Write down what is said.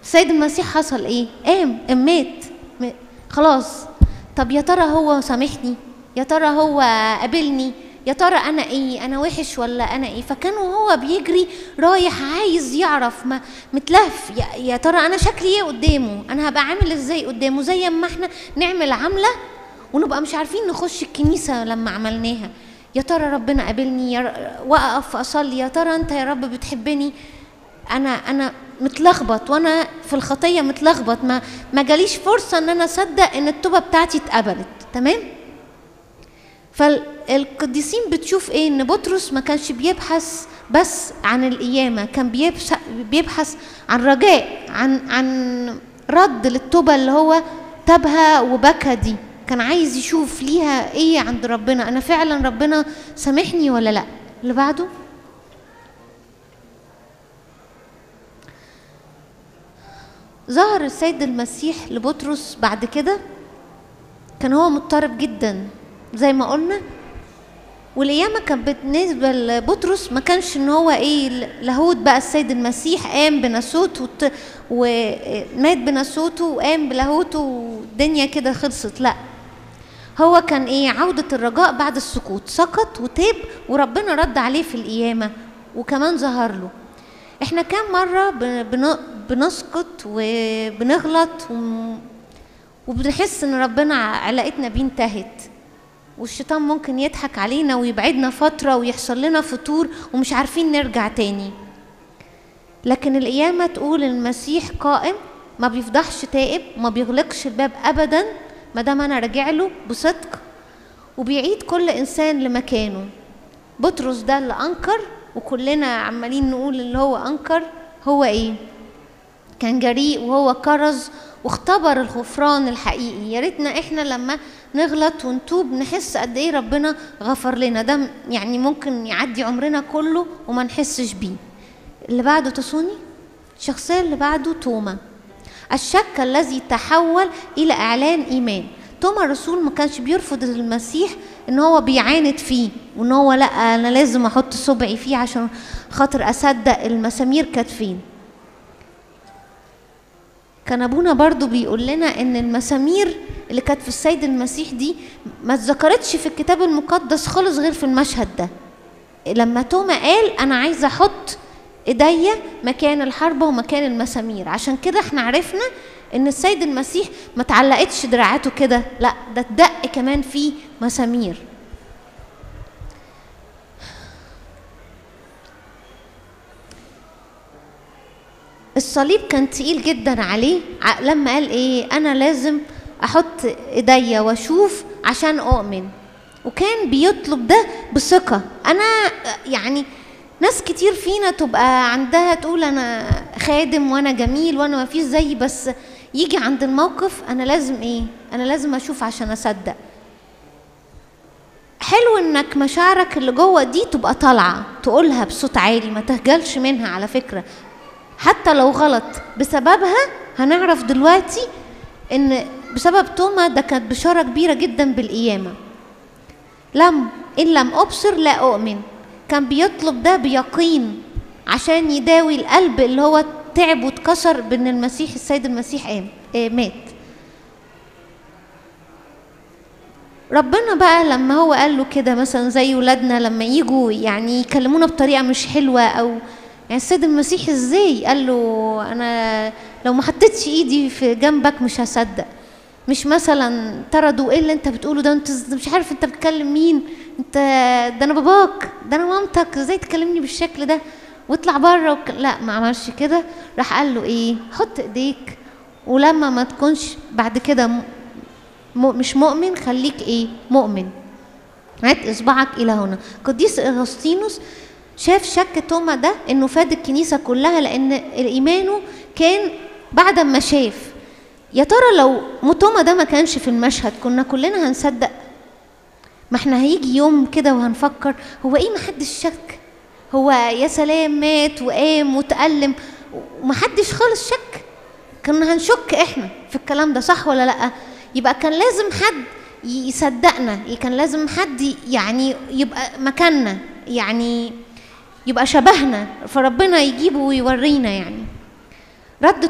السيد المسيح حصل ايه قام قام مات م- خلاص طب يا ترى هو سامحني يا ترى هو قابلني يا ترى انا ايه انا وحش ولا انا ايه فكان وهو بيجري رايح عايز يعرف ما متلهف يا, يا ترى انا شكلي ايه قدامه انا هبقى عامل ازاي قدامه زي ما احنا نعمل عمله ونبقى مش عارفين نخش الكنيسه لما عملناها يا ترى ربنا قابلني يا ر- واقف اصلي يا ترى انت يا رب بتحبني انا انا متلخبط وانا في الخطيه متلخبط ما ما جاليش فرصه ان انا اصدق ان التوبه بتاعتي اتقبلت تمام فالقديسين بتشوف ايه ان بطرس ما كانش بيبحث بس عن القيامه كان بيبحث بيبحث عن رجاء عن عن رد للتوبه اللي هو تابها وبكى دي كان عايز يشوف ليها ايه عند ربنا انا فعلا ربنا سامحني ولا لا اللي بعده ظهر السيد المسيح لبطرس بعد كده كان هو مضطرب جدا زي ما قلنا والقيامة كانت بالنسبة لبطرس ما كانش ان هو ايه لاهوت بقى السيد المسيح قام بناسوت وت- ومات بناسوته وقام بلاهوته والدنيا كده خلصت لا هو كان ايه عودة الرجاء بعد السقوط سقط وتاب وربنا رد عليه في القيامة وكمان ظهر له احنا كام مرة بن- بن- بنسقط وبنغلط وم- وبنحس ان ربنا علاقتنا بيه انتهت والشيطان ممكن يضحك علينا ويبعدنا فترة ويحصل لنا فتور ومش عارفين نرجع تاني لكن القيامة تقول المسيح قائم ما بيفضحش تائب ما بيغلقش الباب أبدا ما دام أنا راجع له بصدق وبيعيد كل إنسان لمكانه بطرس ده اللي أنكر وكلنا عمالين نقول اللي هو أنكر هو إيه؟ كان جريء وهو كرز واختبر الغفران الحقيقي يا ريتنا احنا لما نغلط ونتوب نحس قد ايه ربنا غفر لنا ده يعني ممكن يعدي عمرنا كله وما نحسش بيه اللي بعده تصوني الشخصية اللي بعده توما الشك الذي تحول إلى إعلان إيمان توما الرسول ما كانش بيرفض المسيح ان هو بيعاند فيه وان هو لا انا لازم احط صبعي فيه عشان خاطر اصدق المسامير كانت فين كان ابونا برضو بيقول لنا ان المسامير اللي كانت في السيد المسيح دي ما اتذكرتش في الكتاب المقدس خالص غير في المشهد ده لما توما قال انا عايزه احط ايديا مكان الحربه ومكان المسامير عشان كده احنا عرفنا ان السيد المسيح ما تعلقتش دراعاته كده لا ده اتدق كمان فيه مسامير الصليب كان تقيل جدا عليه ع- لما قال ايه انا لازم احط ايديا واشوف عشان اؤمن وكان بيطلب ده بثقة انا يعني ناس كتير فينا تبقى عندها تقول انا خادم وانا جميل وانا ما فيش زيي بس يجي عند الموقف انا لازم ايه انا لازم اشوف عشان اصدق حلو انك مشاعرك اللي جوه دي تبقى طالعه تقولها بصوت عالي ما تهجلش منها على فكره حتى لو غلط بسببها هنعرف دلوقتي ان بسبب توما ده كانت بشاره كبيره جدا بالقيامه لم ان لم ابصر لا اؤمن كان بيطلب ده بيقين عشان يداوي القلب اللي هو تعب واتكسر بان المسيح السيد المسيح قام آه مات ربنا بقى لما هو قال له كده مثلا زي ولادنا لما يجوا يعني يكلمونا بطريقه مش حلوه او يعني السيد المسيح ازاي قال له انا لو ما حطيتش ايدي في جنبك مش هصدق مش مثلا طردوا ايه اللي انت بتقوله ده انت مش عارف انت بتكلم مين انت ده انا باباك ده انا مامتك ازاي تكلمني بالشكل ده واطلع بره وك... لا ما عملش كده راح قال له ايه حط ايديك ولما ما تكونش بعد كده م... م... مش مؤمن خليك ايه مؤمن هات اصبعك الى هنا قديس اغسطينوس شاف شك توما ده انه فاد الكنيسه كلها لان ايمانه كان بعد ما شاف يا ترى لو توما ده ما كانش في المشهد كنا كلنا هنصدق ما احنا هيجي يوم كده وهنفكر هو ايه محدش شك هو يا سلام مات وقام وتألم ومحدش خالص شك كنا هنشك احنا في الكلام ده صح ولا لا يبقى كان لازم حد يصدقنا كان لازم حد يعني يبقى مكاننا يعني يبقى شبهنا فربنا يجيبه ويورينا يعني رد